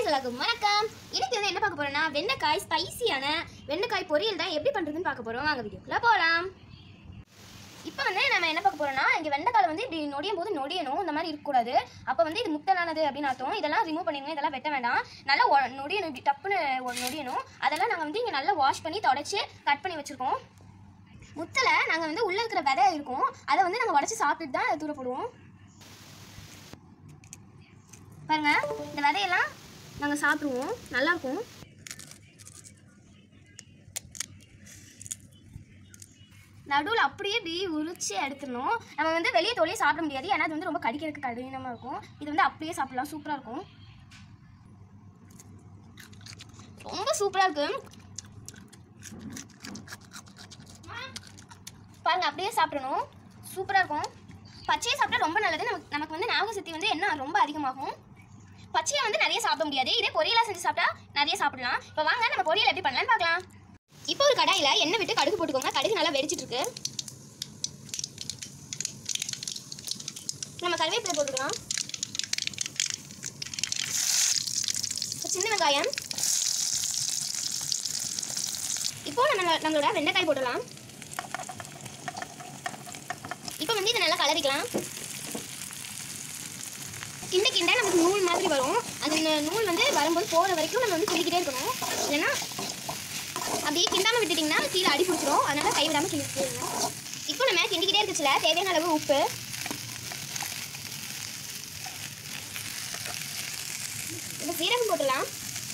எல்லாருக்கும் வணக்கம் இன்னைக்கு வந்து என்ன பார்க்க போறோம்னா வெண்டைக்காய் ஸ்பைசியான வெண்டைக்காய் பொரியல் தான் எப்படி பண்றதுன்னு பார்க்க போறோம் வாங்க வீடியோக்குள்ள போகலாம் இப்போ வந்து நம்ம என்ன பார்க்க போறோம்னா இங்க வெண்டைக்காய் வந்து இப்படி நொடியும் போது நொடியணும் இந்த மாதிரி இருக்கக்கூடாது அப்போ வந்து இது முத்தலானது அப்படின்னு அர்த்தம் இதெல்லாம் ரிமூவ் பண்ணிடுங்க இதெல்லாம் வெட்ட வேண்டாம் நல்லா ஒ- நொடியணும் இப்படி டப்புன்னு ஒ- நொடியணும் அதெல்லாம் நாங்கள் வந்து இங்கே நல்லா வாஷ் பண்ணி தொடச்சி கட் பண்ணி வச்சிருக்கோம் முத்தலை நாங்கள் வந்து உள்ளே இருக்கிற விதை இருக்கும் அதை வந்து நாங்கள் உடச்சி சாப்பிட்டுட்டு தான் அதை தூர போடுவோம் பாருங்க இந்த விதையெல்லாம் நாங்கள் சாப்பிடுவோம் நல்லா இருக்கும் நடுவில் அப்படியே இப்படி உரிச்சு எடுத்துடணும் நம்ம வந்து வெளியே தொழில் சாப்பிட முடியாது ஏன்னா அது வந்து ரொம்ப கடிக்கிறதுக்கு கடினமாக இருக்கும் இது வந்து அப்படியே சாப்பிடலாம் சூப்பராக இருக்கும் ரொம்ப சூப்பராக இருக்கு பாருங்க அப்படியே சாப்பிடணும் சூப்பராக இருக்கும் பச்சையை சாப்பிட்டா ரொம்ப நல்லது நமக்கு நமக்கு வந்து ஞாபக சக்தி வந்து என்ன ரொம்ப அதிகமாகும் பச்சையை வந்து நிறைய சாப்பிட முடியாது இதே பொரியலாக செஞ்சு சாப்பிட்டா நிறைய சாப்பிடலாம் இப்போ வாங்க நம்ம பொரியல் எப்படி பண்ணலாம்னு பார்க்கலாம் இப்போ ஒரு கடாயில் எண்ணெய் விட்டு கடுகு போட்டுக்கோங்க கடுகு நல்லா வெடிச்சிட்டு இருக்கு நம்ம கருவேப்பிலை போட்டுக்கலாம் இப்போ சின்ன வெங்காயம் இப்போ நம்ம நம்மளோட வெண்டைக்காய் போடலாம் இப்போ வந்து இதை நல்லா கலரிக்கலாம் கிண்ட கிண்ட நமக்கு நூல் மாதிரி வரும் அந்த ந- நூல் வந்து வரும்போது போகிற வரைக்கும் நம்ம வந்து கிண்டிக்கிட்டே இருக்கணும் இல்லைன்னா அப்படியே கிண்டாம விட்டுட்டிங்கன்னா கீழே அடி பிடிச்சிரும் அதனால கை விடாமல் கிண்டிக்கிட்டே இருக்கணும் இப்போ நம்ம கிண்டிக்கிட்டே இருக்குச்சுல தேவையான அளவு உப்பு இப்போ சீரகம் போட்டுடலாம்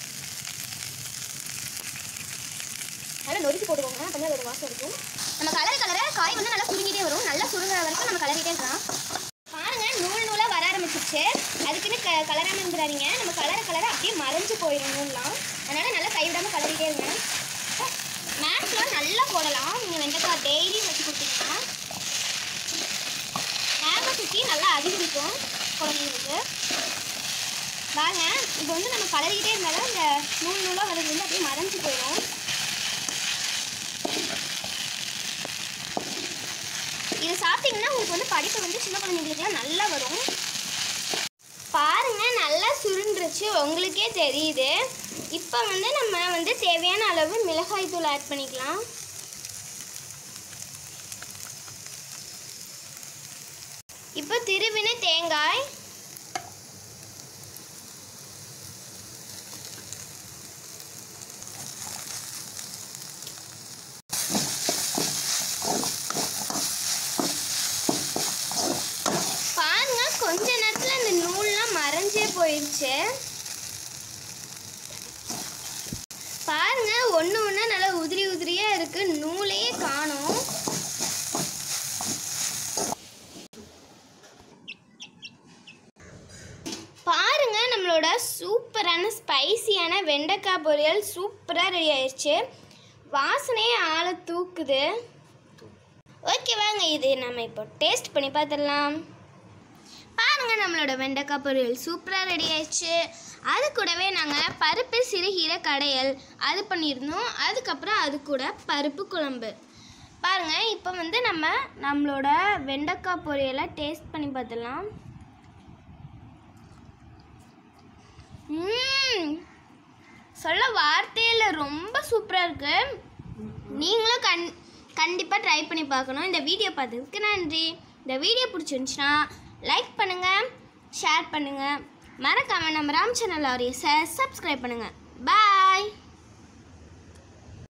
நல்லா நொறுக்கி போட்டுக்கோங்க அப்போ அதோட வாசம் இருக்கும் நம்ம கலர் கலர காய் வந்து நல்லா சுருங்கிட்டே வரும் நல்லா சுருங்குற வரைக்கும் நம்ம கலரிட்டே இருக்கலாம் பாருங்க நூல் நூலாக வர ஆரம்பிச்சிருச்சு அதுக்குன்னு க கலராம இருந்துடாதீங்க நம்ம கலர கலர அப்படியே மறைஞ்சு போயிடும் நூல்லாம் அதனால நல்லா கைவிடாம கலரிட்டே இருங்க மேக்ஸ்லாம் நல்லா போடலாம் நீங்கள் வெண்டைக்காய் டெய்லி வச்சு கொடுத்தீங்கன்னா ஞாபக சுற்றி நல்லா அதிகரிக்கும் குழந்தைங்களுக்கு வாங்க இப்போ வந்து நம்ம கலரிக்கிட்டே இருந்தாலும் இந்த நூல் நூலாக வர்றது வந்து அப்படியே மறைஞ்சு போயிடும் இது சாப்பிட்டீங்கன்னா உங்களுக்கு வந்து படிப்பு வந்து சின்ன குழந்தைங்களுக்குலாம் நல்லா வரும் பாருங்க நல்லா சுருண்டுருச்சு உங்களுக்கே தெரியுது இப்போ வந்து நம்ம வந்து தேவையான அளவு மிளகாய் தூள் ஆட் பண்ணிக்கலாம் இப்போ திருவின தேங்காய் பாருங்க கொஞ்ச நேரத்துல இந்த நூல்லாம் மறைஞ்சே போயிடுச்சு பாருங்க ஒன்று ஒன்று நல்லா உதிரி உதிரியா இருக்கு நூலையே காணும் பாருங்க நம்மளோட சூப்பரான ஸ்பைசியான வெண்டைக்காய் பொரியல் சூப்பராக ரெடி ஆயிடுச்சு வாசனையே ஆளை தூக்குது ஓகே வாங்க இது நம்ம இப்போ டேஸ்ட் பண்ணி பார்த்துடலாம் பாருங்க நம்மளோட வெண்டைக்காய் பொரியல் சூப்பராக ரெடி ஆயிடுச்சு அது கூடவே நாங்கள் பருப்பு சிறுகீரை கடையல் அது பண்ணியிருந்தோம் அதுக்கப்புறம் அது கூட பருப்பு குழம்பு பாருங்க இப்போ வந்து நம்ம நம்மளோட வெண்டைக்காய் பொரியலை டேஸ்ட் பண்ணி பார்த்துடலாம் ம்ம். சொல்ல வார்த்தையில் ரொம்ப சூப்பராக இருக்கு நீங்களும் கண் கண்டிப்பாக ட்ரை பண்ணி பார்க்கணும் இந்த வீடியோ பார்த்ததுக்கு நன்றி இந்த வீடியோ பிடிச்சிருந்துச்சுன்னா லைக் பண்ணுங்கள் ஷேர் பண்ணுங்கள் மறக்காமல் நம்ம ராம் சேனல் ஆரியஸை சப்ஸ்கிரைப் பண்ணுங்கள் பாய்